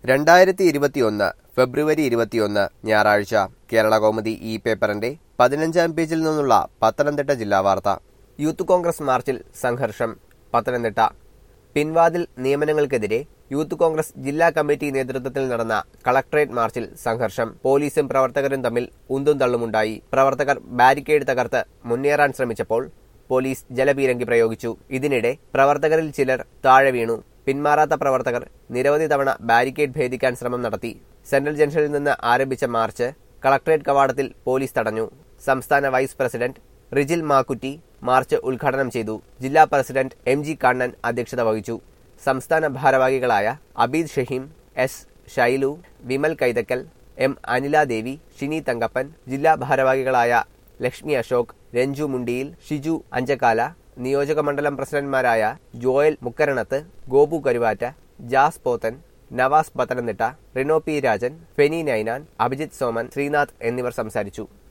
രണ്ടായിരത്തി ഇരുപത്തിയൊന്ന് ഫെബ്രുവരി ഇരുപത്തിയൊന്ന് ഞായറാഴ്ച കേരള കൗമുദി ഈ പേപ്പറിന്റെ പതിനഞ്ചാം പേജിൽ നിന്നുള്ള പത്തനംതിട്ട ജില്ലാ വാർത്ത യൂത്ത് കോൺഗ്രസ് മാർച്ചിൽ സംഘർഷം പത്തനംതിട്ട പിൻവാതിൽ നിയമനങ്ങൾക്കെതിരെ യൂത്ത് കോൺഗ്രസ് ജില്ലാ കമ്മിറ്റി നേതൃത്വത്തിൽ നടന്ന കളക്ടറേറ്റ് മാർച്ചിൽ സംഘർഷം പോലീസും പ്രവർത്തകരും തമ്മിൽ ഉന്തും തള്ളുമുണ്ടായി പ്രവർത്തകർ ബാരിക്കേഡ് തകർത്ത് മുന്നേറാൻ ശ്രമിച്ചപ്പോൾ പോലീസ് ജലപീരങ്കി പ്രയോഗിച്ചു ഇതിനിടെ പ്രവർത്തകരിൽ ചിലർ താഴെ വീണു പിന്മാറാത്ത പ്രവർത്തകർ നിരവധി തവണ ബാരിക്കേഡ് ഭേദിക്കാൻ ശ്രമം നടത്തി സെൻട്രൽ ജംഗ്ഷനിൽ നിന്ന് ആരംഭിച്ച മാർച്ച് കളക്ടറേറ്റ് കവാടത്തിൽ പോലീസ് തടഞ്ഞു സംസ്ഥാന vice president Rijil Makkutty march ഉദ്ഘാടനം ചെയ്തു ജില്ലാ പ്രസിഡന്റ് എം ജി കണ്ണൻ അധ്യക്ഷത വഹിച്ചു സംസ്ഥാന ഭാരവാഹികളായ അബീദ് ഷഹീം എസ് ഷൈലു വിമൽ കൈതക്കൽ എം അനിലാദേവി ഷിനി തങ്കപ്പൻ ജില്ലാ ഭാരവാഹികളായ ലക്ഷ്മി അശോക് രഞ്ജു മുണ്ടിയിൽ ഷിജു അഞ്ചക്കാല നിയോജക മണ്ഡലം പ്രസിഡന്റ്മാരായ ജോയൽ മുക്കരണത്ത് ഗോപു കരുവാറ്റ ജാസ് പോത്തൻ നവാസ് പത്തനംതിട്ട റിനോ പി രാജൻ ഫെനി നൈനാൻ അഭിജിത് സോമൻ ശ്രീനാഥ് എന്നിവർ സംസാരിച്ചു